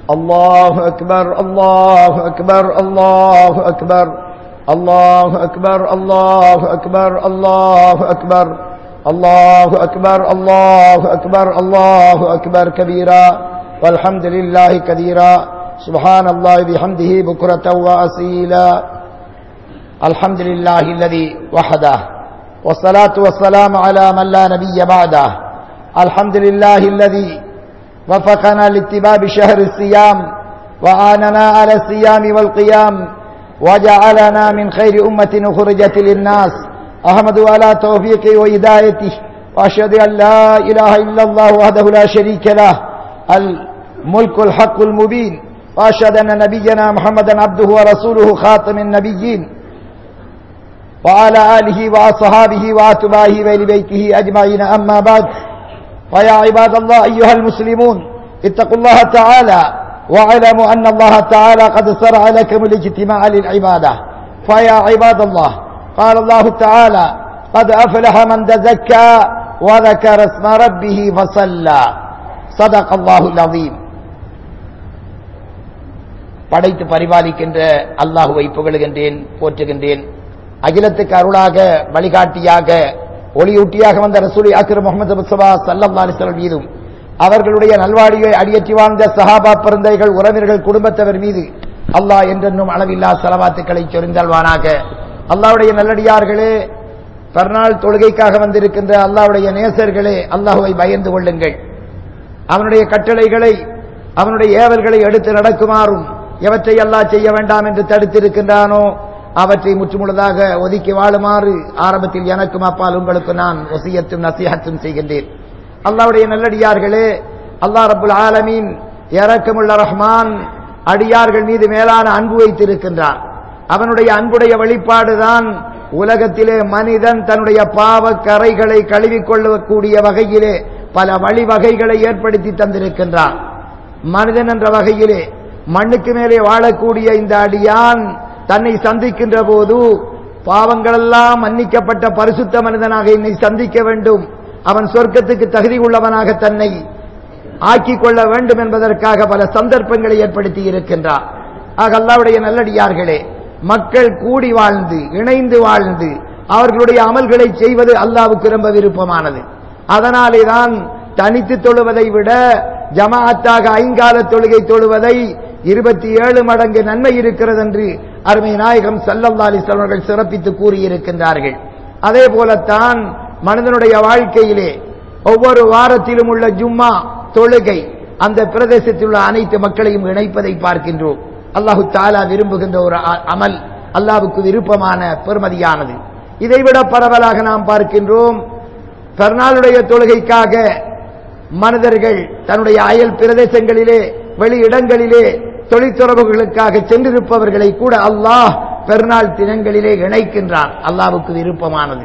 الله أكبر الله أكبر الله أكبر الله أكبر الله أكبر الله أكبر الله أكبر الله أكبر الله أكبر كبيرا والحمد لله كثيرا سبحان الله بحمده بكرة وأصيلا الحمد لله الذي وحده والصلاة والسلام على من لا نبي بعده الحمد لله الذي وفقنا لاتباب شهر الصيام وعاننا على الصيام والقيام وجعلنا من خير أمة أخرجت للناس أحمد على توفيقه وهدايته وأشهد أن لا إله إلا الله وحده لا شريك له الملك الحق المبين وأشهد أن نبينا محمدا عبده ورسوله خاتم النبيين وعلى آله وأصحابه وأتباعه وآل بيته أجمعين أما بعد فيا عباد الله أيها المسلمون اتقوا الله تعالى واعلموا أن الله تعالى قد سرع لكم الاجتماع للعبادة فيا عباد الله قال الله تعالى قد أفلح من تزكى وذكر اسم ربه فصلى صدق الله العظيم படைத்து பரிபாலிக்கின்ற அல்லாஹுவை புகழுகின்றேன் போற்றுகின்றேன் அகிலத்துக்கு அருளாக வழிகாட்டியாக ஒளியூட்டியாக வந்த ரசூலி அக்ரு முகமது முஸ்தபா சல்லம் அலிஸ்வல் மீதும் அவர்களுடைய நல்வாடியை அடியற்றி வாழ்ந்த சஹாபா பிறந்தைகள் உறவினர்கள் குடும்பத்தவர் மீது அல்லாஹ் என்றென்னும் அளவில்லா செலவாத்துக்களை சொரிந்தல்வானாக அல்லாவுடைய நல்லடியார்களே பர்நாள் தொழுகைக்காக வந்திருக்கின்ற அல்லாவுடைய நேசர்களே அல்லாஹுவை பயந்து கொள்ளுங்கள் அவனுடைய கட்டளைகளை அவனுடைய ஏவல்களை எடுத்து நடக்குமாறும் எவற்றை அல்லாஹ் செய்ய வேண்டாம் என்று தடுத்திருக்கின்றானோ அவற்றை முற்றுமுழுதாக ஒதுக்கி வாழுமாறு ஆரம்பத்தில் எனக்கும் அப்பால் உங்களுக்கு நான் ஒசியத்தும் நசியத்தும் செய்கின்றேன் அல்லாவுடைய நல்லடியார்களே அல்லா ரபுல் ஆலமீன் இறக்கமுள்ள ரஹ்மான் அடியார்கள் மீது மேலான அன்பு வைத்திருக்கின்றான் அவனுடைய அன்புடைய வெளிப்பாடுதான் உலகத்திலே மனிதன் தன்னுடைய பாவ கரைகளை கழுவிக்கொள்ளக்கூடிய வகையிலே பல வழிவகைகளை ஏற்படுத்தி தந்திருக்கின்றான் மனிதன் என்ற வகையிலே மண்ணுக்கு மேலே வாழக்கூடிய இந்த அடியான் தன்னை சந்திக்கின்ற போது பாவங்களெல்லாம் மன்னிக்கப்பட்ட பரிசுத்த மனிதனாக என்னை சந்திக்க வேண்டும் அவன் சொர்க்கத்துக்கு தகுதி உள்ளவனாக தன்னை ஆக்கிக் கொள்ள வேண்டும் என்பதற்காக பல சந்தர்ப்பங்களை ஏற்படுத்தி இருக்கின்றார் ஆக அல்லாவுடைய நல்லடியார்களே மக்கள் கூடி வாழ்ந்து இணைந்து வாழ்ந்து அவர்களுடைய அமல்களை செய்வது அல்லாவுக்கு ரொம்ப விருப்பமானது அதனாலே தான் தனித்து தொழுவதை விட ஜமாஅத்தாக ஐங்கால தொழுகை தொழுவதை இருபத்தி ஏழு மடங்கு நன்மை இருக்கிறது என்று அருமை நாயகம் சல்லல்லா அலிஸ்வர்கள் சிறப்பித்து கூறியிருக்கின்றார்கள் அதே போலத்தான் மனிதனுடைய வாழ்க்கையிலே ஒவ்வொரு வாரத்திலும் உள்ள ஜும்மா தொழுகை அந்த பிரதேசத்தில் உள்ள அனைத்து மக்களையும் இணைப்பதை பார்க்கின்றோம் அல்லாஹு தாலா விரும்புகின்ற ஒரு அமல் அல்லாவுக்கு விருப்பமான பெருமதியானது இதைவிட பரவலாக நாம் பார்க்கின்றோம் பெருநாளுடைய தொழுகைக்காக மனிதர்கள் தன்னுடைய அயல் பிரதேசங்களிலே வெளி இடங்களிலே தொழிற்துறவுகளுக்காக சென்றிருப்பவர்களை கூட அல்லாஹ் பெருநாள் தினங்களிலே இணைக்கின்றான் அல்லாவுக்கு விருப்பமானது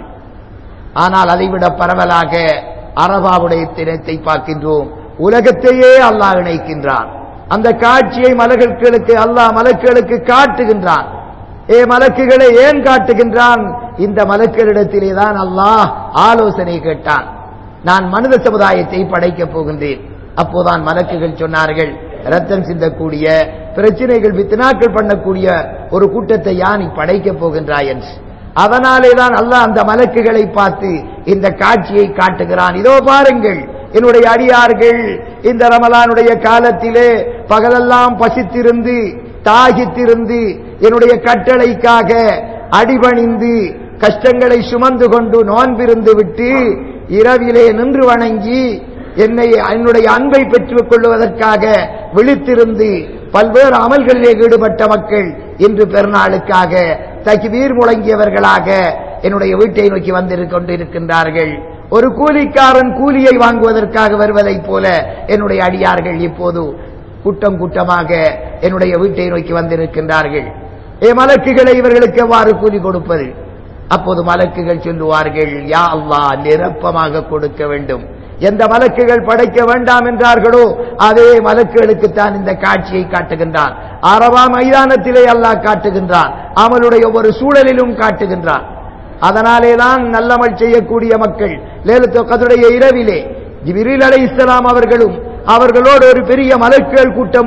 ஆனால் அதைவிட பரவலாக அரபாவுடைய தினத்தை பார்க்கின்றோம் உலகத்தையே அல்லாஹ் இணைக்கின்றான் அந்த காட்சியை மலர்களுக்கு அல்லாஹ் மலக்குகளுக்கு காட்டுகின்றான் ஏ மலக்குகளை ஏன் காட்டுகின்றான் இந்த மலக்களிடத்திலே தான் அல்லாஹ் ஆலோசனை கேட்டான் நான் மனித சமுதாயத்தை படைக்கப் போகின்றேன் அப்போதான் மலக்குகள் சொன்னார்கள் ரத்தம் சிந்தக்கூடிய பிரச்சனைகள் வித்தினாக்கள் பண்ணக்கூடிய ஒரு கூட்டத்தை யானி படைக்கப் போகின்றாய் என்று அதனாலே தான் அல்லாஹ் அந்த மலக்குகளை பார்த்து இந்த காட்சியை காட்டுகிறான் இதோ பாருங்கள் என்னுடைய அடியார்கள் இந்த ரமலானுடைய காலத்திலே பகலெல்லாம் பசித்திருந்து தாகித்திருந்து என்னுடைய கட்டளைக்காக அடிபணிந்து கஷ்டங்களை சுமந்து கொண்டு நோன்பிருந்து விட்டு இரவிலே நின்று வணங்கி என்னை என்னுடைய அன்பை பெற்றுக் கொள்வதற்காக விழித்திருந்து பல்வேறு அமல்களிலே ஈடுபட்ட மக்கள் இன்று பெருநாளுக்காக தகிவீர் முழங்கியவர்களாக என்னுடைய வீட்டை நோக்கி வந்திருக் கொண்டிருக்கின்றார்கள் ஒரு கூலிக்காரன் கூலியை வாங்குவதற்காக வருவதைப் போல என்னுடைய அடியார்கள் இப்போது கூட்டம் கூட்டமாக என்னுடைய வீட்டை நோக்கி வந்திருக்கின்றார்கள் ஏ மலக்குகளை இவர்களுக்கு எவ்வாறு கூலி கொடுப்பது அப்போது மலக்குகள் சொல்லுவார்கள் யா அல்லா நிரப்பமாக கொடுக்க வேண்டும் எந்த மலக்குகள் படைக்க வேண்டாம் என்றார்களோ அதே மலக்குகளுக்குத்தான் இந்த காட்சியை காட்டுகின்றான் அரபா மைதானத்திலே அல்லாஹ் காட்டுகின்றான் அவனுடைய ஒரு சூழலிலும் காட்டுகின்றான் அதனாலே தான் நல்லமல் செய்யக்கூடிய மக்கள் லேலத்து கதுடைய இரவிலே ஜிபிரில் அலை இஸ்லாம் அவர்களும் அவர்களோடு ஒரு பெரிய மலக்குகள் கூட்டமும்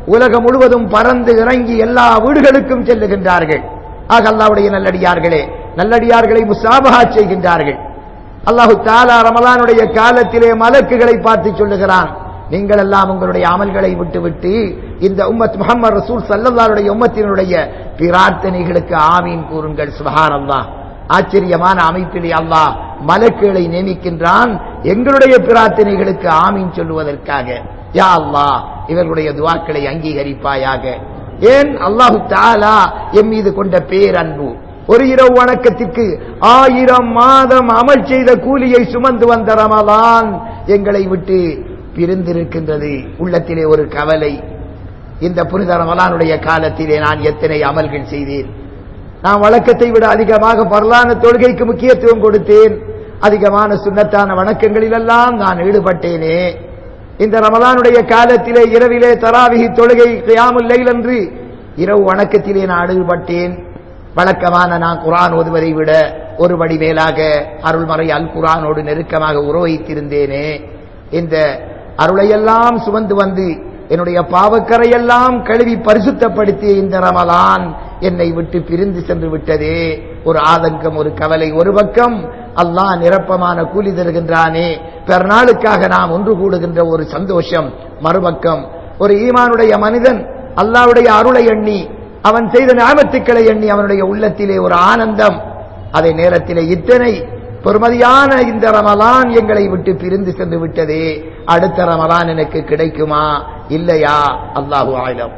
உலகம் முழுவதும் பறந்து இறங்கி எல்லா வீடுகளுக்கும் செல்லுகின்றார்கள் ஆக அல்லாவுடைய நல்லடியார்களே நல்லடியார்களை முசாபகா செய்கின்றார்கள் அல்லாஹு தாலா ரமலானுடைய காலத்திலே மலக்குகளை பார்த்து சொல்லுகிறான் நீங்கள் எல்லாம் உங்களுடைய அமல்களை விட்டுவிட்டு இந்த உம்மத் முகமது ரசூல் சல்லல்லாருடைய உம்மத்தினுடைய பிரார்த்தனைகளுக்கு ஆமீன் கூறுங்கள் சுபஹான் அல்லாஹ் ஆச்சரியமான அமைப்பிலே அல்லாஹ் மலக்குகளை நியமிக்கின்றான் எங்களுடைய பிரார்த்தனைகளுக்கு ஆமீன் சொல்லுவதற்காக யா அல்லாஹ் இவர்களுடைய துவாக்களை அங்கீகரிப்பாயாக ஏன் அல்லாஹு தாலா எம் மீது கொண்ட பேரன்பு ஒரு இரவு வணக்கத்திற்கு ஆயிரம் மாதம் அமல் செய்த கூலியை சுமந்து வந்த ரமலான் எங்களை விட்டு பிரிந்திருக்கின்றது உள்ளத்திலே ஒரு கவலை இந்த புனித ரமலானுடைய காலத்திலே நான் எத்தனை அமல்கள் செய்தேன் நான் வழக்கத்தை விட அதிகமாக பரலான தொழுகைக்கு முக்கியத்துவம் கொடுத்தேன் அதிகமான சுண்ணத்தான வணக்கங்களிலெல்லாம் நான் ஈடுபட்டேனே இந்த ரமலானுடைய காலத்திலே இரவிலே தராவிகி தொழுகை கியாமுல் லைல் என்று இரவு வணக்கத்திலே நான் ஈடுபட்டேன் வழக்கமான நான் குரான் ஓதுவதை விட ஒரு படி மேலாக அருள்மறை அல் குரானோடு நெருக்கமாக உறவைத்திருந்தேனே இந்த அருளையெல்லாம் சுமந்து வந்து என்னுடைய பாவக்கரையெல்லாம் கழுவி பரிசுத்தப்படுத்திய இந்த ரமலான் என்னை விட்டு பிரிந்து சென்று விட்டதே ஒரு ஆதங்கம் ஒரு கவலை ஒரு பக்கம் அல்லாஹ் நிரப்பமான கூலி தருகின்றானே பெருநாளுக்காக நாம் ஒன்று கூடுகின்ற ஒரு சந்தோஷம் மறுபக்கம் ஒரு ஈமானுடைய மனிதன் அல்லாவுடைய அருளை எண்ணி அவன் செய்த ஞாபத்துக்களை எண்ணி அவனுடைய உள்ளத்திலே ஒரு ஆனந்தம் அதே நேரத்திலே இத்தனை பெருமதியான இந்த ரமலான் எங்களை விட்டு பிரிந்து சென்று விட்டதே அடுத்த ரமலான் எனக்கு கிடைக்குமா இல்லையா அல்லாஹு ஆயிலம்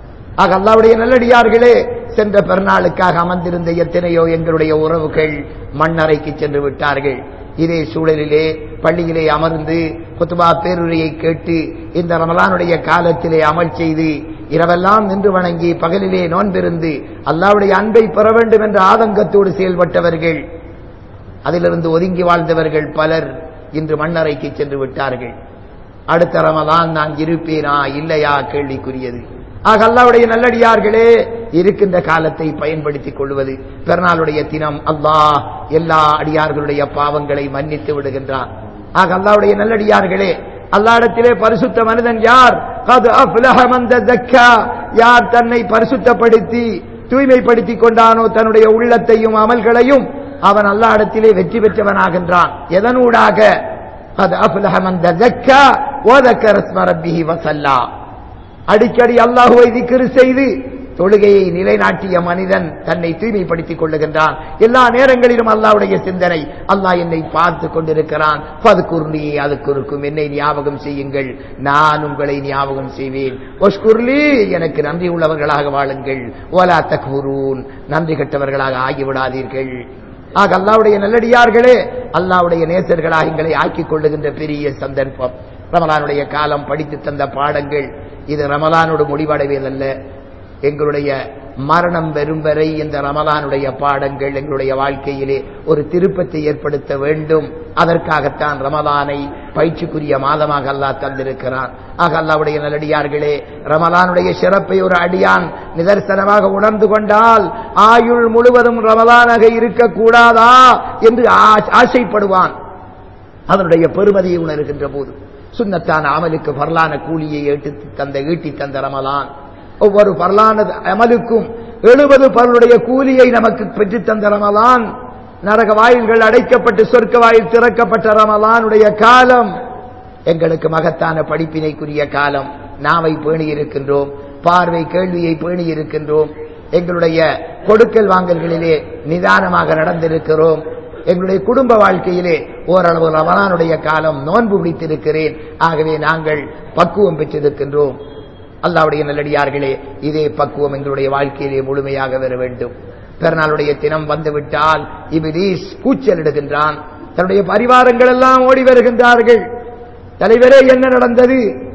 ஆக அல்லாவுடைய நல்லடியார்களே சென்ற பெருநாளுக்காக அமர்ந்திருந்த எத்தனையோ எங்களுடைய உறவுகள் மண்ணறைக்கு சென்று விட்டார்கள் இதே சூழலிலே பள்ளியிலே அமர்ந்து குத்துபா பேருரையை கேட்டு இந்த ரமலானுடைய காலத்திலே அமல் செய்து இரவெல்லாம் நின்று வணங்கி பகலிலே நோன்பிருந்து அல்லாவுடைய அன்பை பெற வேண்டும் என்ற ஆதங்கத்தோடு செயல்பட்டவர்கள் அதிலிருந்து ஒதுங்கி வாழ்ந்தவர்கள் பலர் இன்று மண்ணறைக்கு சென்று விட்டார்கள் அடுத்த ரமலான் நான் இருப்பேனா இல்லையா கேள்விக்குரியது ஆக அல்லாவுடைய நல்லடியார்களே இருக்கின்ற காலத்தை பயன்படுத்திக் கொள்வது பெருநாளுடைய தினம் அல்லாஹ் எல்லா அடியார்களுடைய பாவங்களை மன்னித்து விடுகின்றான் ஆக அல்லாவுடைய நல்லடியார்களே அல்லாடத்திலே பரிசுத்த மனிதன் யார் கது அஃப்லஹ மன் தக்கா யார் தன்னை பரிசுத்தப்படுத்தி தூய்மைப்படுத்திக் கொண்டானோ தன்னுடைய உள்ளத்தையும் அமல்களையும் அவன் அல்லாடத்திலே வெற்றி பெற்றவனாகின்றான் எதனூடாக அது அஃப்லஹ மன் தக்கா ஓதக்க ரஸ்ம ரப்பிஹி வசல்லா அடிக்கடி அல்லாஹுவை திக்ரு செய்து தொழுகையை நிலைநாட்டிய மனிதன் தன்னை தூய்மைப்படுத்திக் கொள்ளுகின்றான் எல்லா நேரங்களிலும் அல்லாவுடைய சிந்தனை அல்லாஹ் என்னை பார்த்து கொண்டிருக்கிறான் பதுக்குர்லி அதுக்குருக்கும் என்னை ஞாபகம் செய்யுங்கள் நான் உங்களை ஞாபகம் செய்வேன் ஒஷ்குர்லி எனக்கு நன்றி உள்ளவர்களாக வாழுங்கள் ஓலா தக்புரூன் நன்றி கட்டவர்களாக ஆகிவிடாதீர்கள் ஆக அல்லாவுடைய நல்லடியார்களே அல்லாவுடைய நேசர்களாக எங்களை ஆக்கிக் கொள்ளுகின்ற பெரிய சந்தர்ப்பம் ரமலானுடைய காலம் படித்து தந்த பாடங்கள் இது ரமலானோடு முடிவடைவதல்ல எங்களுடைய மரணம் வெறும் வரை இந்த ரமலானுடைய பாடங்கள் எங்களுடைய வாழ்க்கையிலே ஒரு திருப்பத்தை ஏற்படுத்த வேண்டும் அதற்காகத்தான் ரமலானை பயிற்சிக்குரிய மாதமாக அல்லாஹ் தந்திருக்கிறான் ஆக அல்லாவுடைய நல்லடியார்களே ரமலானுடைய சிறப்பை ஒரு அடியான் நிதர்சனமாக உணர்ந்து கொண்டால் ஆயுள் முழுவதும் ரமலானாக இருக்கக்கூடாதா என்று ஆசைப்படுவான் அதனுடைய பெருமதியை உணர்கின்ற போது சுண்ணத்தான அமலுக்கு பரலான கூலியை ஏட்டு தந்த ஈட்டி தந்த ரமலான் ஒவ்வொரு பரலான அமலுக்கும் எழுபது பருடைய கூலியை நமக்கு பெற்றுத் தந்த ரமலான் நரக வாயில்கள் அடைக்கப்பட்டு சொர்க்க வாயில் திறக்கப்பட்ட ரமலானுடைய காலம் எங்களுக்கு மகத்தான படிப்பினைக்குரிய காலம் நாவை பேணி இருக்கின்றோம் பார்வை கேள்வியை பேணி இருக்கின்றோம் எங்களுடைய கொடுக்கல் வாங்கல்களிலே நிதானமாக நடந்திருக்கிறோம் எங்களுடைய குடும்ப வாழ்க்கையிலே ஓரளவு ரமலானுடைய காலம் நோன்பு பிடித்திருக்கிறேன் ஆகவே நாங்கள் பக்குவம் பெற்றிருக்கின்றோம் அல்லாவுடைய நல்லடியார்களே இதே பக்குவம் எங்களுடைய வாழ்க்கையிலே முழுமையாக வர வேண்டும் பிறநாளுடைய தினம் வந்துவிட்டால் இபிலீஸ் கூச்சலிடுகின்றான் தன்னுடைய பரிவாரங்கள் எல்லாம் ஓடி வருகின்றார்கள் தலைவரே என்ன நடந்தது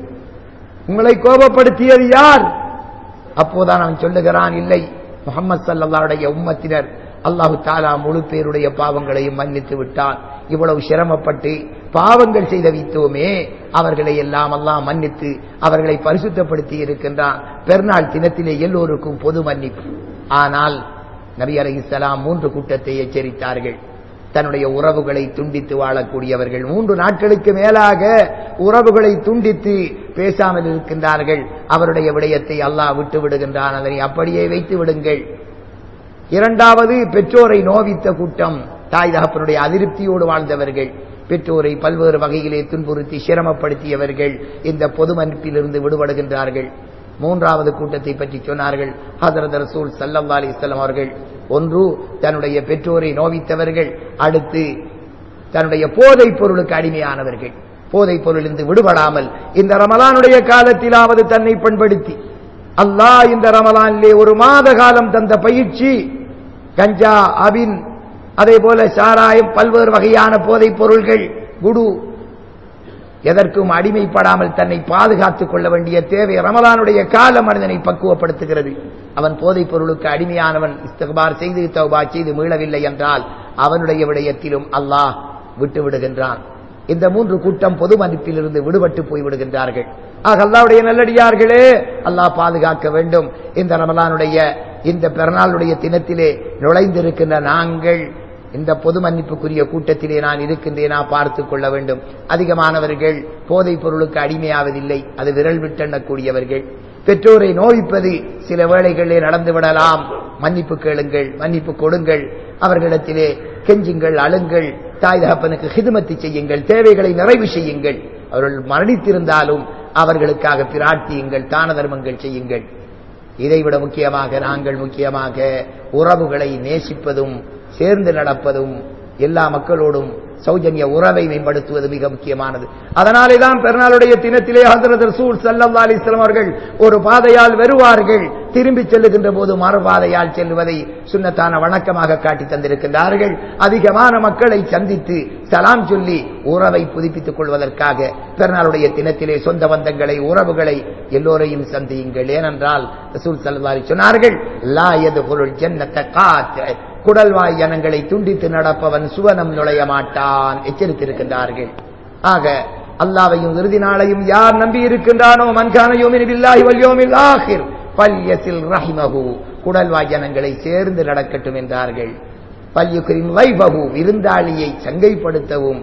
உங்களை கோபப்படுத்தியது யார் அப்போதான் அவன் சொல்லுகிறான் இல்லை முகமது சல்லாவுடைய உம்மத்தினர் அல்லாஹு தாலா முழு பேருடைய பாவங்களையும் மன்னித்து விட்டான் இவ்வளவு சிரமப்பட்டு பாவங்கள் செய்த வைத்தோமே அவர்களை எல்லாம் அல்லாஹ் மன்னித்து அவர்களை பரிசுத்தப்படுத்தி இருக்கின்றான் பெருநாள் தினத்திலே எல்லோருக்கும் பொது மன்னிப்பு ஆனால் நபி அலி இஸ்லாம் மூன்று கூட்டத்தை எச்சரித்தார்கள் தன்னுடைய உறவுகளை துண்டித்து வாழக்கூடியவர்கள் மூன்று நாட்களுக்கு மேலாக உறவுகளை துண்டித்து பேசாமல் இருக்கின்றார்கள் அவருடைய விடயத்தை அல்லாஹ் விட்டு விடுகின்றான் அதனை அப்படியே வைத்து விடுங்கள் இரண்டாவது பெற்றோரை நோவித்த கூட்டம் தாய் தகப்பனுடைய அதிருப்தியோடு வாழ்ந்தவர்கள் பெற்றோரை பல்வேறு வகையிலே துன்புறுத்தி சிரமப்படுத்தியவர்கள் இந்த பொது மன்பிலிருந்து விடுபடுகின்றார்கள் மூன்றாவது கூட்டத்தை பற்றி சொன்னார்கள் ஹசரத் ரசூல் சல்லல்லா அலிஸ்லாம் அவர்கள் ஒன்று தன்னுடைய பெற்றோரை நோவித்தவர்கள் அடுத்து தன்னுடைய போதைப் பொருளுக்கு அடிமையானவர்கள் போதைப் பொருளிலிருந்து விடுபடாமல் இந்த ரமலானுடைய காலத்திலாவது தன்னை பண்படுத்தி அல்லாஹ் இந்த ரமலானிலே ஒரு மாத காலம் தந்த பயிற்சி கஞ்சா அபின் அதே போல சாராயம் பல்வேறு வகையான போதைப் பொருள்கள் குடு எதற்கும் அடிமைப்படாமல் தன்னை பாதுகாத்துக் கொள்ள வேண்டிய தேவை ரமலானுடைய கால மனிதனை பக்குவப்படுத்துகிறது அவன் போதைப் பொருளுக்கு அடிமையானவன் இஸ்தகபார் செய்து தௌபா செய்து மீளவில்லை என்றால் அவனுடைய விடயத்திலும் அல்லாஹ் விட்டு விடுகின்றான் இந்த மூன்று கூட்டம் பொது மதிப்பிலிருந்து விடுபட்டு போய் விடுகின்றார்கள் ஆக அல்லாவுடைய நல்லடியார்களே அல்லாஹ் பாதுகாக்க வேண்டும் இந்த ரமலானுடைய இந்த பிறநாளுடைய தினத்திலே நுழைந்திருக்கின்ற நாங்கள் இந்த பொது மன்னிப்புக்குரிய கூட்டத்திலே நான் இருக்கின்றேனா பார்த்துக் கொள்ள வேண்டும் அதிகமானவர்கள் போதைப் பொருளுக்கு அடிமையாவதில்லை அது விரல் விட்டெண்ணக்கூடியவர்கள் பெற்றோரை நோய்ப்பது சில வேளைகளிலே நடந்து விடலாம் மன்னிப்பு கேளுங்கள் மன்னிப்பு கொடுங்கள் அவர்களிடத்திலே கெஞ்சுங்கள் அழுங்கள் தாய் தகப்பனுக்கு ஹிதுமத்து செய்யுங்கள் தேவைகளை நிறைவு செய்யுங்கள் அவர்கள் மரணித்திருந்தாலும் அவர்களுக்காக பிரார்த்தியுங்கள் தான தர்மங்கள் செய்யுங்கள் இதைவிட முக்கியமாக நாங்கள் முக்கியமாக உறவுகளை நேசிப்பதும் சேர்ந்து நடப்பதும் எல்லா மக்களோடும் சௌஜன்ய உறவை மேம்படுத்துவது மிக முக்கியமானது அதனாலே தான் பெருநாளுடைய தினத்திலே ஹசரத் ரசூல் சல்லா அலிஸ்லாம் அவர்கள் ஒரு பாதையால் வருவார்கள் திரும்பி செல்லுகின்ற போது மறுபாதையால் செல்வதை சுண்ணத்தான வணக்கமாக காட்டி தந்திருக்கின்றார்கள் அதிகமான மக்களை சந்தித்து சலாம் சொல்லி உறவை புதுப்பித்துக் கொள்வதற்காக பெருநாளுடைய தினத்திலே சொந்த பந்தங்களை உறவுகளை எல்லோரையும் சந்தியுங்கள் ஏனென்றால் ரசூல் சல்லா சொன்னார்கள் லா எது பொருள் ஜன்னத்த காற்று குடல்வாய் ஜனங்களை துண்டித்து நடப்பவன் சுவனம் நுழைய மாட்டான் எச்சரித்திருக்கின்றார்கள் ஆக அல்லாவையும் இறுதி நாளையும் யார் நம்பி இருக்கின்றானோ மன்கானையோமில்லாஹிர் பல்யசில் ரஹிமஹு குடல்வாய் ஜனங்களை சேர்ந்து நடக்கட்டும் என்றார்கள் பல்யுக்கரின் வைபகு விருந்தாளியை சங்கைப்படுத்தவும்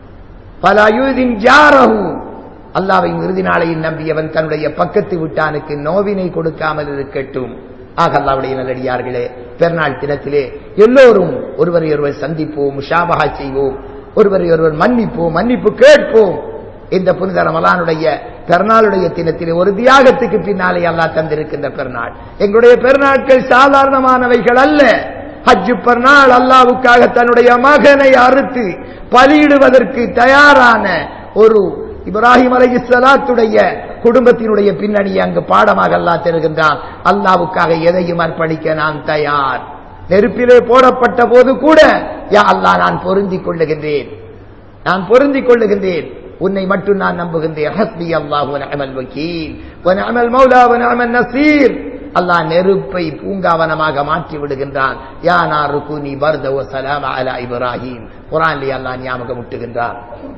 பல அயுதின் ஜாரஹு அல்லாவையும் இறுதி நாளையும் நம்பியவன் தன்னுடைய பக்கத்து விட்டானுக்கு நோவினை கொடுக்காமல் இருக்கட்டும் ஆக அல்லாவுடைய நல்லடியார்களே பெருநாள் தினத்திலே எல்லோரும் ஒருவரை ஒருவர் சந்திப்போம் ஷாபகா செய்வோம் ஒருவரை ஒருவர் மன்னிப்போம் மன்னிப்பு கேட்போம் இந்த புனித ரமலானுடைய பெருநாளுடைய தினத்திலே ஒரு தியாகத்துக்கு பின்னாலே அல்லா தந்திருக்கின்ற பெருநாள் எங்களுடைய பெருநாட்கள் சாதாரணமானவைகள் அல்ல ஹஜ்ஜு பெருநாள் அல்லாவுக்காக தன்னுடைய மகனை அறுத்து பலியிடுவதற்கு தயாரான ஒரு இப்ராஹிம் அலை இஸ்லாத்துடைய குடும்பத்தினுடைய பின்னணி அங்கு பாடமாக அல்லா தருகின்றான் அல்லாவுக்காக எதையும் அர்ப்பணிக்க நான் தயார் நெருப்பிலே போடப்பட்ட போது கூட யா அல்லா நான் பொருந்திக் கொள்ளுகின்றேன் நான் பொருந்திக் கொள்ளுகின்றேன் உன்னை மட்டும் நான் நம்புகின்றேன் ஹஸ்பி அல்லாஹு அமல் வக்கீல் அமல் மௌலா அமல் நசீர் அல்லாஹ் நெருப்பை பூங்காவனமாக மாற்றி விடுகின்றான் யா நாரு குனி பர்தவ சலாம் அலா இப்ராஹிம் குரான்லி அல்லாஹ் ஞாபகம் விட்டுகின்றான்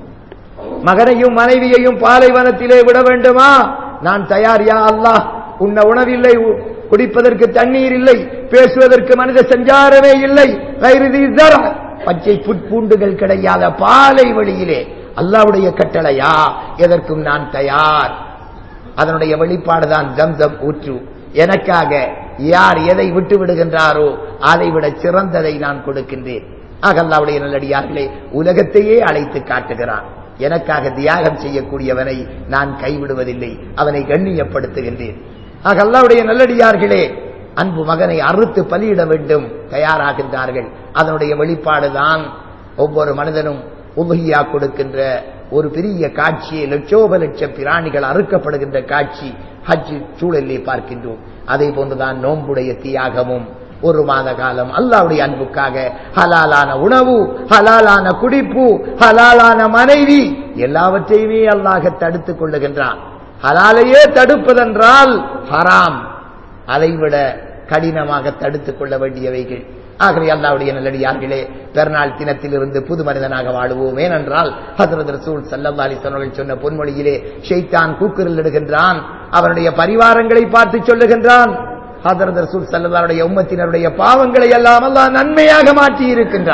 மகனையும் மனைவியையும் பாலைவனத்திலே விட வேண்டுமா நான் தயார் யா அல்லாஹ் உன்ன உணவில்லை குடிப்பதற்கு தண்ணீர் இல்லை பேசுவதற்கு மனித சஞ்சாரமே இல்லை பச்சை புட்பூண்டுகள் கிடையாத பாலை வழியிலே அல்லாவுடைய கட்டளையா எதற்கும் நான் தயார் அதனுடைய வெளிப்பாடுதான் ஜம்சம் ஊற்று எனக்காக யார் எதை விட்டு விடுகின்றாரோ அதை விட சிறந்ததை நான் கொடுக்கின்றேன் ஆக அல்லாவுடைய நல்லடியார்களே உலகத்தையே அழைத்து காட்டுகிறான் எனக்காக தியாகம் செய்யக்கூடியவனை நான் கைவிடுவதில்லை அவனை கண்ணியப்படுத்துகின்றேன் ஆக அல்லாவுடைய நல்லடியார்களே அன்பு மகனை அறுத்து பலியிட வேண்டும் தயாராகின்றார்கள் அதனுடைய வெளிப்பாடுதான் ஒவ்வொரு மனிதனும் உபகியா கொடுக்கின்ற ஒரு பெரிய காட்சியை லட்சோப லட்ச பிராணிகள் அறுக்கப்படுகின்ற காட்சி ஹஜ் சூழலே பார்க்கின்றோம் அதே போன்றுதான் நோன்புடைய தியாகமும் ஒரு மாத காலம் அல்லாவுடைய அன்புக்காக ஹலாலான உணவு ஹலாலான குடிப்பு ஹலாலான மனைவி எல்லாவற்றையுமே அல்லாஹ் தடுத்துக் கொள்ளுகின்றான் ஹலாலையே தடுப்பதென்றால் ஹராம் அதைவிட கடினமாக தடுத்துக் கொள்ள வேண்டியவைகள் ஆகவே அல்லாவுடைய நல்லடியார்களே பெருநாள் தினத்திலிருந்து புது மனிதனாக வாழுவோம் ஏனென்றால் ஹசரத் ரசூல் சல்லா அலிஸ்வர்கள் சொன்ன பொன்மொழியிலே ஷெய்தான் கூக்குரல் இடுகின்றான் அவனுடைய பரிவாரங்களை பார்த்து சொல்லுகின்றான் ஹதரத் ரசூல் சல்லல்லாருடைய உம்மத்தினருடைய பாவங்களை எல்லாம் அல்லாஹ் நன்மையாக மாற்றி இருக்கின்றான்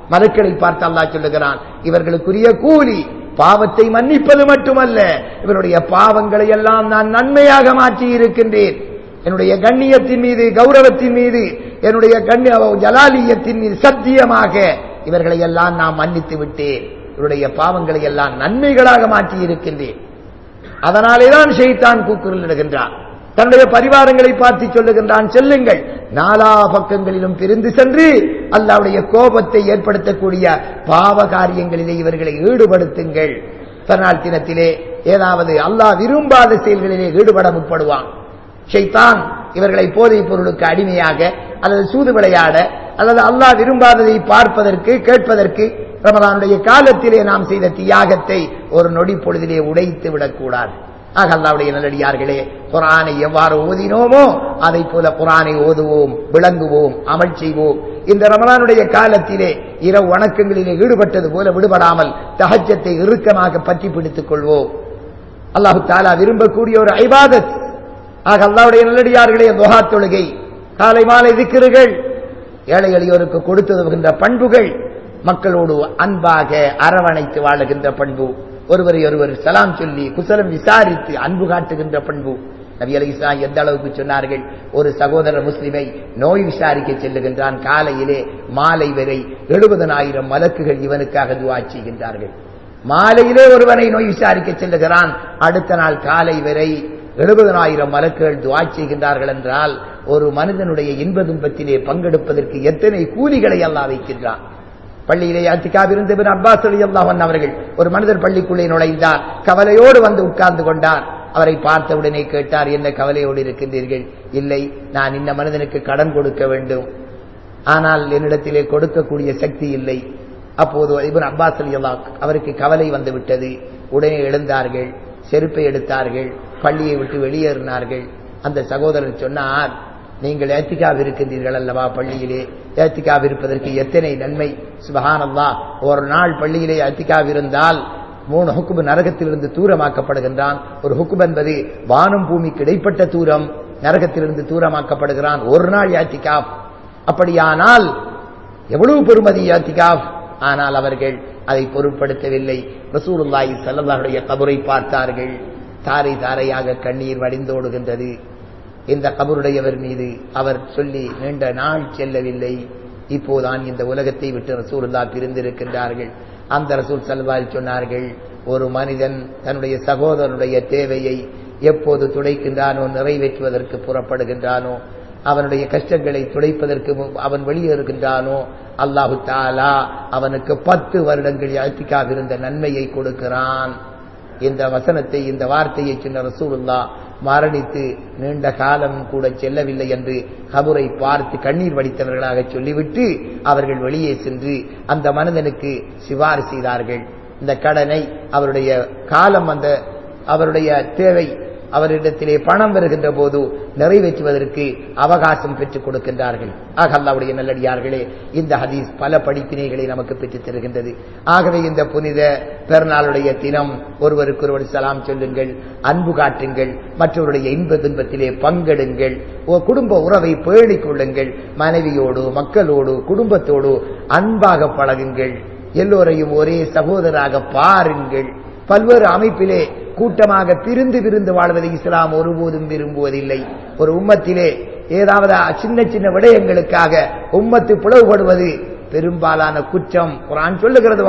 மலக்களை பார்த்து அல்லாஹ் சொல்லுகிறான் இவர்களுக்குரிய கூலி பாவத்தை மன்னிப்பது மட்டுமல்ல இவருடைய பாவங்களை எல்லாம் நான் நன்மையாக மாற்றி இருக்கின்றேன் என்னுடைய கண்ணியத்தின் மீது கௌரவத்தின் மீது என்னுடைய கண்ணிய ஜலாலியத்தின் மீது சத்தியமாக இவர்களை எல்லாம் நான் மன்னித்து விட்டேன் இவருடைய பாவங்களை எல்லாம் நன்மைகளாக மாற்றி இருக்கின்றேன் அதனாலேதான் ஷெய்தான் கூக்குரலிடுகின்றான் தன்னுடைய பரிவாரங்களை பார்த்து சொல்லுகின்றான் செல்லுங்கள் நாலா பக்கங்களிலும் பிரிந்து சென்று அல்லாவுடைய கோபத்தை ஏற்படுத்தக்கூடிய பாவ காரியங்களிலே இவர்களை ஈடுபடுத்துங்கள் பிறநாள் தினத்திலே ஏதாவது அல்லாஹ் விரும்பாத செயல்களிலே ஈடுபட முற்படுவான் ஷைத்தான் இவர்களை போதைப் பொருளுக்கு அடிமையாக அல்லது சூது விளையாட அல்லது அல்லாஹ் விரும்பாததை பார்ப்பதற்கு கேட்பதற்கு ரமலானுடைய காலத்திலே நாம் செய்த தியாகத்தை ஒரு நொடி பொழுதிலே உடைத்து விடக்கூடாது ஆக அல்லாவுடைய நல்லடியார்களே குரானை எவ்வாறு ஓதினோமோ அதை போல குரானை ஓதுவோம் விளங்குவோம் அமல் செய்வோம் இந்த ரமலானுடைய காலத்திலே இரவு வணக்கங்களிலே ஈடுபட்டது போல விடுபடாமல் தகஜத்தை இறுக்கமாக பற்றி பிடித்துக் கொள்வோம் அல்லாஹு தாலா விரும்பக்கூடிய ஒரு ஐபாதத் ஆக அல்லாவுடைய நல்லடியார்களே துஹா தொழுகை காலை மாலை திக்கிறுகள் ஏழை எளியோருக்கு கொடுத்துகின்ற பண்புகள் மக்களோடு அன்பாக அரவணைத்து வாழுகின்ற பண்பு ஒருவரை ஒருவர் சலாம் சொல்லி குசலம் விசாரித்து அன்பு காட்டுகின்ற பண்பு நபி அலி இஸ்லாம் எந்த அளவுக்கு சொன்னார்கள் ஒரு சகோதரர் முஸ்லிமை நோய் விசாரிக்க செல்லுகின்றான் காலையிலே மாலை வரை எழுபதனாயிரம் மலக்குகள் இவனுக்காக துவா செய்கின்றார்கள் மாலையிலே ஒருவனை நோய் விசாரிக்க செல்லுகிறான் அடுத்த நாள் காலை வரை எழுபதனாயிரம் மலக்குகள் துவா செய்கின்றார்கள் என்றால் ஒரு மனிதனுடைய இன்ப துன்பத்திலே பங்கெடுப்பதற்கு எத்தனை கூலிகளை அல்லாஹ் வைக்கின்றான் பள்ளியிலே அத்திகாப் இருந்த அப்பாஸ் அலி அல்லாஹன் அவர்கள் ஒரு மனிதர் பள்ளிக்குள்ளே நுழைந்தார் கவலையோடு வந்து உட்கார்ந்து கொண்டார் அவரை பார்த்த உடனே கேட்டார் என்ன கவலையோடு இருக்கின்றீர்கள் இல்லை நான் இந்த மனிதனுக்கு கடன் கொடுக்க வேண்டும் ஆனால் என்னிடத்திலே கொடுக்கக்கூடிய சக்தி இல்லை அப்போது இவன் அப்பாஸ் அலி அல்லா அவருக்கு கவலை வந்து விட்டது உடனே எழுந்தார்கள் செருப்பை எடுத்தார்கள் பள்ளியை விட்டு வெளியேறினார்கள் அந்த சகோதரர் சொன்னார் நீங்கள் ஏத்திக்காവ് இருக்கின்றீர்கள் அல்லவா பள்ளியிலே ஏத்திக்காവ് இருப்பதற்கு எத்தனை நன்மை சுபஹானல்லா ஒரு நாள் பள்ளியிலே ஏத்திக்காവ് இருந்தால் மூணு ஹுக்குபு நரகத்திலிருந்து தூரமாக்கப்படுகின்றான் ஒரு ஹுக்குப் என்பது வானம் பூமிக்கு இடைப்பட்ட தூரம் நரகத்திலிருந்து தூரமாக்கப்படுகிறான் ஒரு நாள் யாத்திகாப் அப்படியானால் எவ்வளவு பெருமதி யாத்திகாப் ஆனால் அவர்கள் அதை பொருட்படுத்தவில்லை ரசூலுல்லாஹி ஸல்லல்லாஹுடைய கபரை பார்த்தார்கள் தாரை தாரையாக கண்ணீர் வடிந்தோடுகின்றது இந்த கபருடையவர் மீது அவர் சொல்லி நீண்ட நாள் செல்லவில்லை இப்போதான் இந்த உலகத்தை விட்டு ரசூலுல்லா பிரிந்திருக்கின்றார்கள் அந்த ரசூல் சல்வால் சொன்னார்கள் ஒரு மனிதன் தன்னுடைய சகோதரனுடைய தேவையை எப்போது துடைக்கின்றானோ நிறைவேற்றுவதற்கு புறப்படுகின்றானோ அவனுடைய கஷ்டங்களை துடைப்பதற்கு அவன் வெளியேறுகின்றானோ அல்லாஹு தாலா அவனுக்கு பத்து வருடங்கள் அத்திக்காவிருந்த நன்மையை கொடுக்கிறான் இந்த வசனத்தை இந்த வார்த்தையை சொன்ன ரசூலுல்லா மரணித்து நீண்ட காலம் கூட செல்லவில்லை என்று கபுரை பார்த்து கண்ணீர் வடித்தவர்களாக சொல்லிவிட்டு அவர்கள் வெளியே சென்று அந்த மனிதனுக்கு சிபாறு செய்தார்கள் இந்த கடனை அவருடைய காலம் அந்த அவருடைய தேவை அவரிடத்திலே பணம் வருகின்ற போது நிறைவேற்றுவதற்கு அவகாசம் பெற்றுக் கொடுக்கின்றார்கள் ஆக அல்லாவுடைய நல்லடியார்களே இந்த ஹதீஸ் பல படிப்பினைகளை நமக்கு பெற்றுத் தருகின்றது ஆகவே இந்த புனித பெருநாளுடைய தினம் ஒருவருக்கு ஒருவர் சலாம் சொல்லுங்கள் அன்பு காட்டுங்கள் மற்றவருடைய இன்ப துன்பத்திலே பங்கெடுங்கள் குடும்ப உறவை பேணிக் கொள்ளுங்கள் மனைவியோடு மக்களோடு குடும்பத்தோடு அன்பாக பழகுங்கள் எல்லோரையும் ஒரே சகோதராக பாருங்கள் பல்வேறு அமைப்பிலே கூட்டமாக பிரிந்து விருந்து வாழ்வதை இஸ்லாம் ஒருபோதும் விரும்புவதில்லை ஒரு உம்மத்திலே ஏதாவது சின்ன சின்ன விடயங்களுக்காக உம்மத்து பிளவுபடுவது பெரும்பாலான குற்றம் குரான் சொல்லுகிறது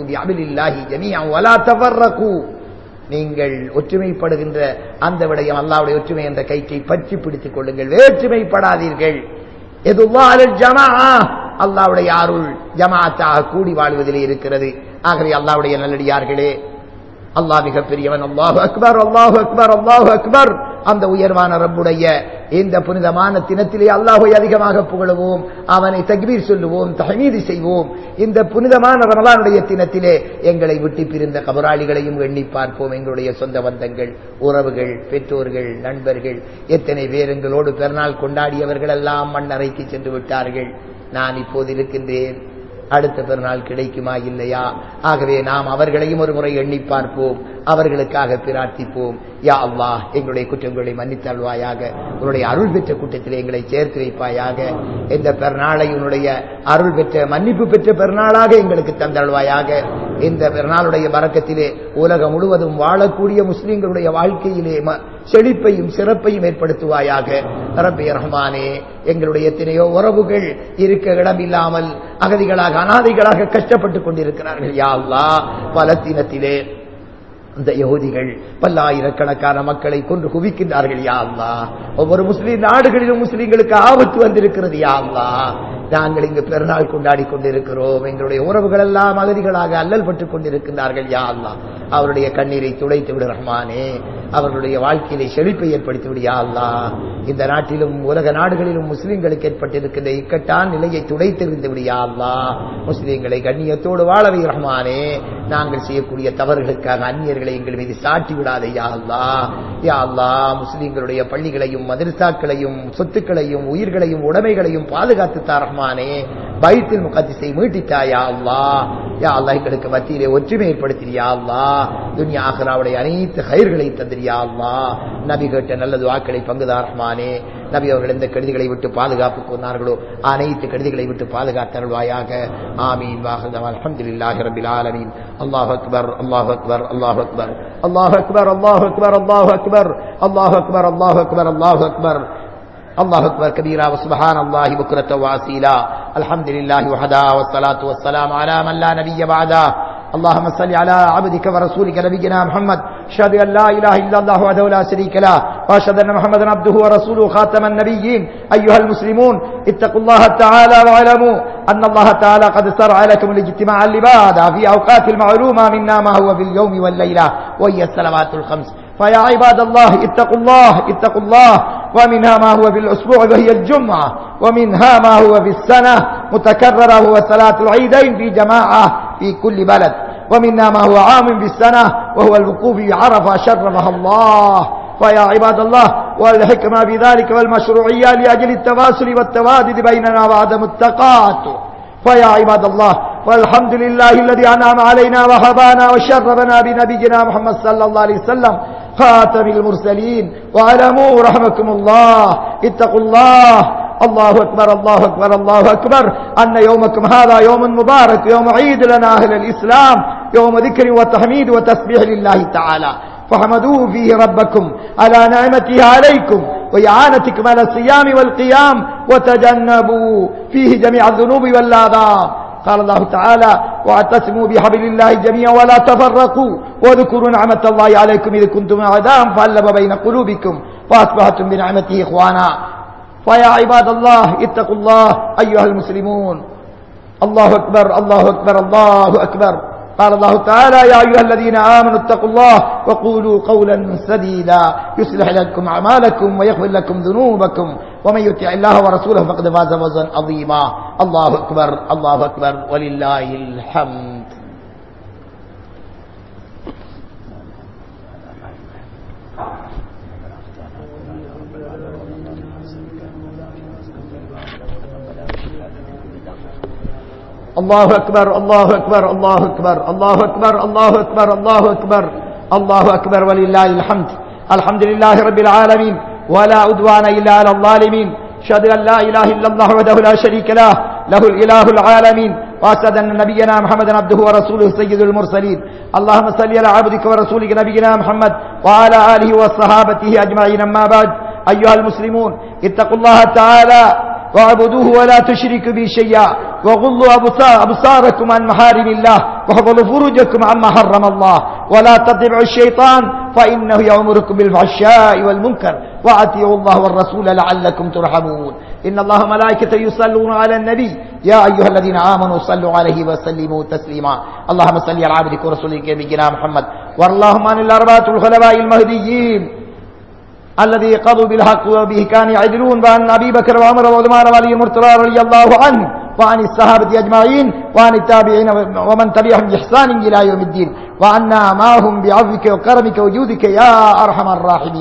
நீங்கள் ஒற்றுமைப்படுகின்ற அந்த விடயம் அல்லாவுடைய ஒற்றுமை என்ற கைக்கை பற்றி பிடித்துக் கொள்ளுங்கள் வேற்றுமைப்படாதீர்கள் அல்லாவுடைய அருள் ஜமாத்தாக கூடி வாழ்வதிலே இருக்கிறது ஆகவே அல்லாவுடைய நல்லடியார்களே அல்லாஹ் மிக பெரியவன் அல்லாஹு அக்பர் அல்லாஹு அக்பர் அல்லாஹு அக்பர் அந்த உயர்வான ரப்புடைய இந்த புனிதமான தினத்திலே அல்லாஹை அதிகமாக புகழுவோம் அவனை தக்பீர் சொல்லுவோம் தஹமீது செய்வோம் இந்த புனிதமான ரமலானுடைய தினத்திலே எங்களை விட்டு பிரிந்த கபராளிகளையும் எண்ணி பார்ப்போம் எங்களுடைய சொந்த பந்தங்கள் உறவுகள் பெற்றோர்கள் நண்பர்கள் எத்தனை பேர் எங்களோடு பெருநாள் கொண்டாடியவர்கள் எல்லாம் மண்ணறைக்கு சென்று விட்டார்கள் நான் இப்போது இருக்கின்றேன் அடுத்த பெருநாள் கிடைக்குமா இல்லையா ஆகவே நாம் அவர்களையும் ஒரு முறை எண்ணி பார்ப்போம் அவர்களுக்காக பிரார்த்திப்போம் யா அல்லாஹ் எங்களுடைய குற்றங்களை மன்னித்தல்வாயாக உன்னுடைய அருள் பெற்ற கூட்டத்தில் எங்களை சேர்த்து வைப்பாயாக இந்த பெருநாளை உன்னுடைய அருள் பெற்ற மன்னிப்பு பெற்ற பெருநாளாக எங்களுக்கு தந்தல்வாயாக இந்த பெருநாளுடைய பறக்கத்திலே உலகம் முழுவதும் வாழக்கூடிய முஸ்லிம்களுடைய வாழ்க்கையிலே ம- செழிப்பையும் சிறப்பையும் ஏற்படுத்துவாயாக ரப்பி ரஹ்மானே எங்களுடைய எத்தனையோ உறவுகள் இருக்க இடமில்லாமல் அகதிகளாக அனாதைகளாக கஷ்டப்பட்டுக் கொண்டிருக்கிறார்கள் யா அல்லாஹ் பலஸ்தீனத்திலே அந்த யகுதிகள் பல்லாயிரக்கணக்கான மக்களை கொன்று குவிக்கின்றார்கள் யா அல்லாஹ் ஒவ்வொரு முஸ்லிம் நாடுகளிலும் முஸ்லிம்களுக்கு ஆபத்து வந்திருக்கிறது யா அல்லாஹ் நாங்கள் இங்கு பெருநாள் கொண்டாடி கொண்டிருக்கிறோம் எங்களுடைய உறவுகள் எல்லாம் அகதிகளாக அல்லல் பட்டுக் கொண்டிருக்கின்றார்கள் யா அல்லாஹ் அவருடைய கண்ணீரை துடைத்து விடு ரஹ்மானே அவர்களுடைய வாழ்க்கையிலே செழிப்பை ஏற்படுத்தி விடு யா அல்லாஹ் இந்த நாட்டிலும் உலக நாடுகளிலும் முஸ்லிம்களுக்கு ஏற்பட்டிருக்கின்ற இக்கட்டான் நிலையை துடைத்தெறிந்து விடு யா அல்லாஹ் முஸ்லிம்களை கண்ணியத்தோடு வாழவை ரஹ்மானே நாங்கள் செய்யக்கூடிய தவறுகளுக்காக அந்நியர்களை எங்கள் மீது சாட்டி விடாதே யா அல்லாஹ் யா அல்லாஹ் முஸ்லிம்களுடைய பள்ளிகளையும் மதரசாக்களையும் சொத்துக்களையும் உயிர்களையும் உடைமைகளையும் பாதுகாத்து தா ரஹ்மானே பைத்தில் முகத்திசை மீட்டித்தாயா அல்லாஹ் யா அல்லாஹ் எங்களுக்கு மத்தியிலே ஒற்றுமை ஏற்படுத்தியா அல்லாஹ் துன்யா ஆஹ்ராவுடைய அனைத்து கயிர்களை தந்திரியா அல்லாஹ் நபி கேட்ட நல்லது வாக்களை பங்குதார் ரஹ்மானே நபி அவர்கள் எந்த கெடுதிகளை விட்டு பாதுகாப்பு கொண்டார்களோ அனைத்து கெடுதிகளை விட்டு பாதுகாத்தருள்வாயாக ஆமீன் வாஹதம் அல்ஹம்துலில்லாஹி ரப்பில் ஆலமீன் அல்லாஹ் அக்பர் அல்லாஹ் அக்பர் அல்லாஹ் அக்பர் அல்லாஹ் அக்பர் அல்லாஹ் அக்பர் அல்லாஹ் அக்பர் அல்லாஹ் அக்பர் அல்லாஹ் அக்பர் அல்லாஹ் அக்பர் الله أكبر كبيرا وسبحان الله بكرة وأصيلا الحمد لله وحدا والصلاة والسلام على من لا نبي بعده اللهم صل على عبدك ورسولك نبينا محمد اشهد ان لا اله الا الله وحده لا شريك له واشهد ان محمدا عبده ورسوله خاتم النبيين ايها المسلمون اتقوا الله تعالى واعلموا ان الله تعالى قد شرع لكم الاجتماع العباده في اوقات المعلومه منا ما هو في اليوم والليله وهي الصلوات الخمس فيا عباد الله اتقوا الله اتقوا الله ومنها ما هو في الأسبوع وهي الجمعة ومنها ما هو في السنة متكررة هو صلاة العيدين في جماعة في كل بلد ومنها ما هو عام في السنة وهو الوقوف بعرفة شرفها الله فيا عباد الله والحكمة بذلك والمشروعية لأجل التواصل والتوادد بيننا وعدم التقاطع فيا عباد الله والحمد لله الذي أنعم علينا وهبانا وشرفنا بنبينا محمد صلى الله عليه وسلم خاتم المرسلين واعلموا رحمكم الله اتقوا الله الله أكبر الله أكبر الله أكبر أن يومكم هذا يوم مبارك يوم عيد لنا أهل الإسلام يوم ذكر وتحميد وتسبيح لله تعالى فحمدوه فيه ربكم على نعمته عليكم وإعانتكم على الصيام والقيام وتجنبوا فيه جميع الذنوب والآثام قال الله تعالى واعتصموا بحبل الله جميعا ولا تفرقوا واذكروا نعمة الله عليكم إذ كنتم أعداء فألف بين قلوبكم فأصبحتم بنعمته إخوانا فيا عباد الله اتقوا الله أيها المسلمون الله أكبر الله أكبر الله أكبر قال الله تعالى يا أيها الذين آمنوا اتقوا الله وقولوا قولا سديدا يصلح لكم أعمالكم ويغفر لكم ذنوبكم ومن يطع الله ورسوله فقد فاز فوزا عظيما الله أكبر الله أكبر ولله الحمد الله أكبر الله أكبر الله أكبر الله أكبر الله أكبر الله أكبر الله أكبر ولله الحمد الحمد لله رب العالمين ولا عدوان إلا على الظالمين أشهد أن لا إله إلا الله وحده لا شريك له له الإله العالمين وأشهد أن نبينا محمدا عبده ورسوله سيد المرسلين اللهم صل على عبدك ورسولك نبينا محمد وعلى آله وصحابته أجمعين أما بعد أيها المسلمون اتقوا الله تعالى واعبدوه ولا تشركوا به شيئا وغضوا أبصار- أبصاركم عن محارم الله واحفظوا فروجكم عما حرم الله ولا تتبعوا الشيطان فإنه يأمركم بالفحشاء والمنكر وأطيعوا الله والرسول لعلكم ترحمون إن الله ملائكته يصلون على النبي يا أيها الذين آمنوا صلوا عليه وسلموا تسليما اللهم صل على عبدك ورسولك نبينا محمد وارضاهم عن الأربعة الخلفاء المهديين الذي قضوا بالحق وبه كانوا يعدلون وعن ابي بكر وعمر وعثمان وعلي المرتضى رضي الله عنه وعن الصحابه اجمعين وعن التابعين ومن تبعهم باحسان الى يوم الدين وعنا معهم بعفوك وكرمك وجودك يا ارحم الراحمين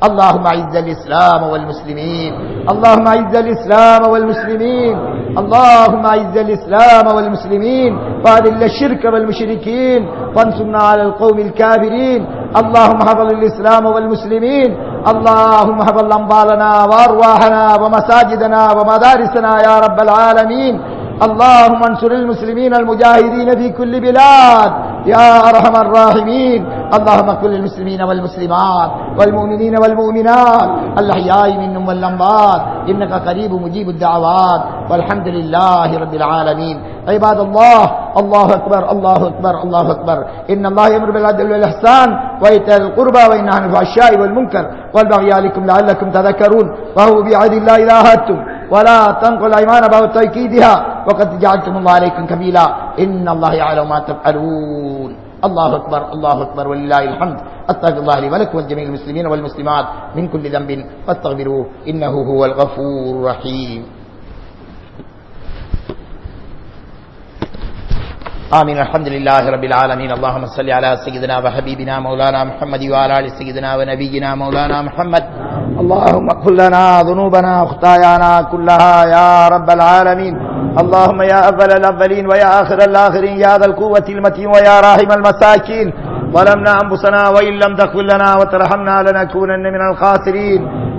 اللهم اعز الاسلام والمسلمين اللهم اعز الاسلام والمسلمين اللهم اعز الاسلام والمسلمين واذل الشرك والمشركين وانصرنا على القوم الكافرين اللهم حفظ الاسلام والمسلمين اللهم حفظ اموالنا وارواحنا ومساجدنا ومدارسنا يا رب العالمين اللهم انصر المسلمين المجاهدين في كل بلاد يا ارحم الراحمين اللهم كل المسلمين والمسلمات والمؤمنين والمؤمنات الاحياء منهم والاموات انك قريب مجيب الدعوات والحمد لله رب العالمين عباد الله الله اكبر الله اكبر الله اكبر ان الله يامر بالعدل والاحسان وايتاء القربى وينهى عن الفحشاء والمنكر والبغي عليكم لعلكم تذكرون وهو بعهد الله اذا عهدتم ولا تنقل الايمان بعد تاكيدها وقد جعلتم الله عليكم كبيلا ان الله يعلم ما تفعلون الله اكبر الله اكبر ولله الحمد استغفر الله لي ولكم ولجميع المسلمين والمسلمات من كل ذنب فاستغفروه انه هو الغفور الرحيم آمين الحمد لله رب العالمين اللهم صل على سيدنا وحبيبنا مولانا محمد وعلى آل سيدنا ونبينا مولانا محمد اللهم اغفر لنا ذنوبنا وخطايانا كلها يا رب العالمين اللهم يا أول الأولين ويا آخر الآخرين يا ذا القوة المتين ويا راحم المساكين ظلمنا أنفسنا وإن لم تغفر لنا وترحمنا لنكونن من الخاسرين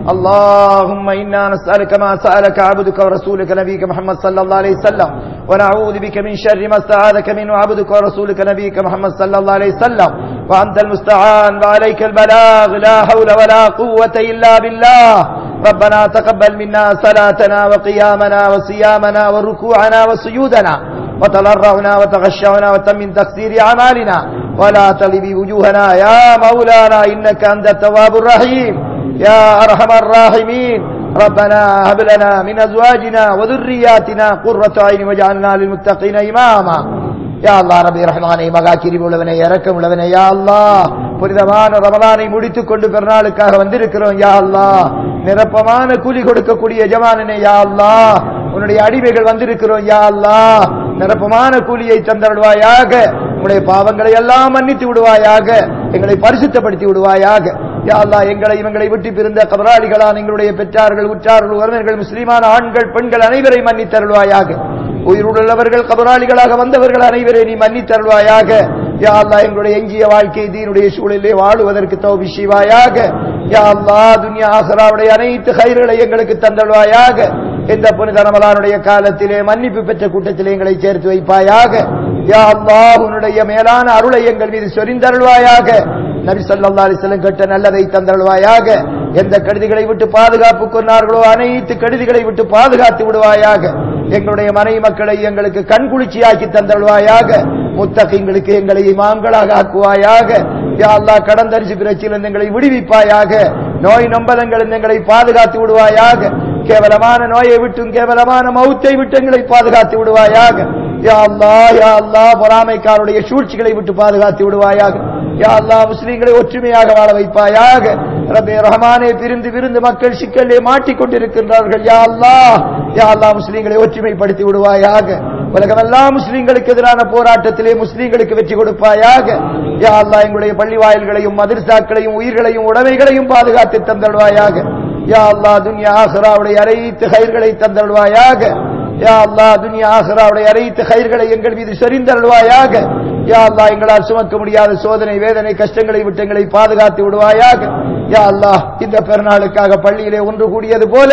اللهم إنا نسألك ما سألك عبدك ورسولك نبيك محمد صلى الله عليه وسلم ونعوذ بك من شر ما استعاذك منه عبدك ورسولك نبيك محمد صلى الله عليه وسلم وأنت المستعان وعليك البلاغ لا حول ولا قوة إلا بالله ربنا تقبل منا صلاتنا وقيامنا وصيامنا وركوعنا وسجودنا وتضرعنا وتغشعنا وتمن تقصير أعمالنا ولا تلبي وجوهنا يا مولانا إنك أنت التواب الرحيم يا أرحم الراحمين ربنا هب لنا من أزواجنا وذرياتنا قرة عين واجعلنا للمتقين إماما யா அல்லா ரபி ரஹ்மானை மகா கிரிவு உள்ளவனை இறக்கம் உள்ளவனை யா அல்லா புனிதமான ரமலானை முடித்துக் கொண்டு பெருநாளுக்காக வந்திருக்கிறோம் யா அல்லா நிரப்பமான கூலி கொடுக்கக்கூடிய எஜமானனே யா அல்லா உன்னுடைய அடிமைகள் வந்திருக்கிறோம் யா அல்லா நிரப்பமான கூலியை தந்தருள்வாயாக உன்னுடைய பாவங்களை எல்லாம் மன்னித்து விடுவாயாக எங்களை பரிசுத்தப்படுத்தி விடுவாயாக யா அல்லா எங்களை இவங்களை விட்டு பிரிந்த கபராளிகளான எங்களுடைய பெற்றார்கள் உற்றார்கள் உறவினர்கள் முஸ்லிமான ஆண்கள் பெண்கள் அனைவரை மன்னித்தருள்வாயாக உயிருள்ளவர்கள் கபராளிகளாக வந்தவர்கள் அனைவரை நீ மன்னித்தருள்வாயாக யா அல்லா எங்களுடைய எஞ்சிய வாழ்க்கை தீனுடைய சூழலிலே வாழுவதற்கு தோபி செய்வாயாக யா அல்லா துன்யா ஆசராவுடைய அனைத்து கயிறுகளை எங்களுக்கு தந்தல்வாயாக இந்த புனித ரமலானுடைய காலத்திலே மன்னிப்பு பெற்ற கூட்டத்திலே எங்களை சேர்த்து வைப்பாயாக யா அல்லா உன்னுடைய மேலான அருளை எங்கள் மீது சொரிந்தருள்வாயாக நபி சொல்லா அலிஸ்லம் கேட்ட நல்லதை தந்தருள்வாயாக எந்த கருதிகளை விட்டு பாதுகாப்பு கொண்டார்களோ அனைத்து கருதிகளை விட்டு பாதுகாத்து விடுவாயாக எங்களுடைய மனை மக்களை எங்களுக்கு கண்குளிர்ச்சியாக்கி தந்தருள்வாயாக முத்தகைங்களுக்கு எங்களை இமாம்களாக ஆக்குவாயாக யா அல்லா கடந்தரிசி பிரச்சிலிருந்து எங்களை விடுவிப்பாயாக நோய் நம்பலங்கள் எங்களை பாதுகாத்து விடுவாயாக கேவலமான நோயை விட்டும் கேவலமான மௌத்தை விட்டு எங்களை பாதுகாத்து விடுவாயாக யா அல்லா யா அல்லா பொறாமைக்காருடைய சூழ்ச்சிகளை விட்டு பாதுகாத்து விடுவாயாக யா அல்லா முஸ்லீம்களை ஒற்றுமையாக வாழ வைப்பாயாக ரபே ரஹமானே பிரிந்து பிரிந்து மக்கள் சிக்கலே மாட்டிக்கொண்டிருக்கின்றார்கள் யா அல்லா யா அல்லா முஸ்லீம்களை ஒற்றுமைப்படுத்தி விடுவாயாக உலகமெல்லாம் முஸ்லீம்களுக்கு எதிரான போராட்டத்திலே முஸ்லீம்களுக்கு வெற்றி கொடுப்பாயாக யா அல்லா எங்களுடைய பள்ளி வாயில்களையும் மதிர்சாக்களையும் உயிர்களையும் உடைமைகளையும் பாதுகாத்து தந்தல்வாயாக யா அல்லா துன்யா ஆஹ்ராவுடைய அனைத்து கயிர்களை தந்தல்வாயாக யா அல்லா துன்யா ஆஹ்ராவுடைய அனைத்து கயிர்களை எங்கள் மீது சொரிந்தருள்வாயாக யா அல்லா எங்களால் சுமக்க முடியாத சோதனை வேதனை கஷ்டங்களை விட்டு எங்களை பாதுகாத்து விடுவாயாக யா அல்லா இந்த பெருநாளுக்காக பள்ளியிலே ஒன்று கூடியது போல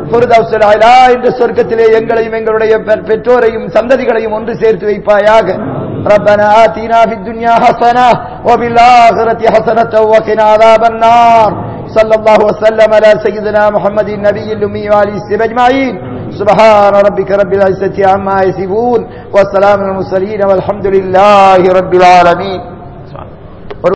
என்ற சொர்க்கத்திலே எங்களையும் எங்களுடைய பெற்றோரையும் சந்ததிகளையும் ஒன்று சேர்த்து வைப்பாயாக ربنا آتنا في الدنيا حسنة وفي الآخرة حسنة وقنا عذاب النار صلى الله وسلم على سيدنا محمد النبي الأمي وعلى السلام أجمعين سبحان ربك رب العزة عما يصفون والسلام على المرسلين والحمد لله رب العالمين